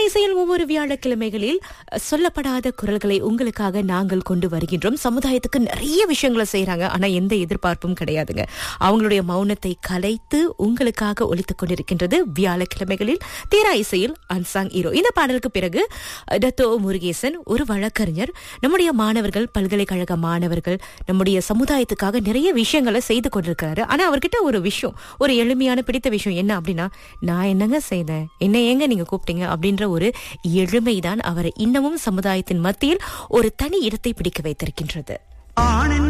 இசையில் ஒவ்வொரு வியாழக்கிழமைகளில் அஹ், சொல்லப்படாத குரல்களை உங்களுக்காக நாங்கள் கொண்டு வருகின்றோம் சமுதாயத்துக்கு நிறைய விஷயங்களை செய்றாங்க ஆனா எந்த எதிர்பார்ப்பும் கிடையாதுங்க அவங்களுடைய மௌனத்தை கலைத்து உங்களுக்காக ஒலித்துக் கொண்டிருக்கின்றது வியாழக்கிழமைகளில் தீரா இசையில் அன்சாங் ஹீரோ இந்த பாடலுக்கு பிறகு அஹ், டத்தோ முருகேசன் ஒரு வழக்கறிஞர் நம்முடைய மாணவர்கள் பல்கலைக்கழக மாணவர்கள் நம்முடைய சமுதாயத்துக்காக நிறைய விஷயங்களை செய்து கொண்டிருக்கிறாரு ஆனா அவர்கிட்ட ஒரு விஷயம் ஒரு எளிமையான பிடித்த விஷயம் என்ன அப்படின்னா நான் என்னங்க செய்தேன் என்ன ஏங்க நீங்க கூப்பிட்டீங்க அப்படின்ற ஒரு எளிமைதான் அவரை இன்னமும் சமுதாயத்தின் மத்தியில் ஒரு தனி இடத்தை பிடிக்க வைத்திருக்கின்றது ஆணின்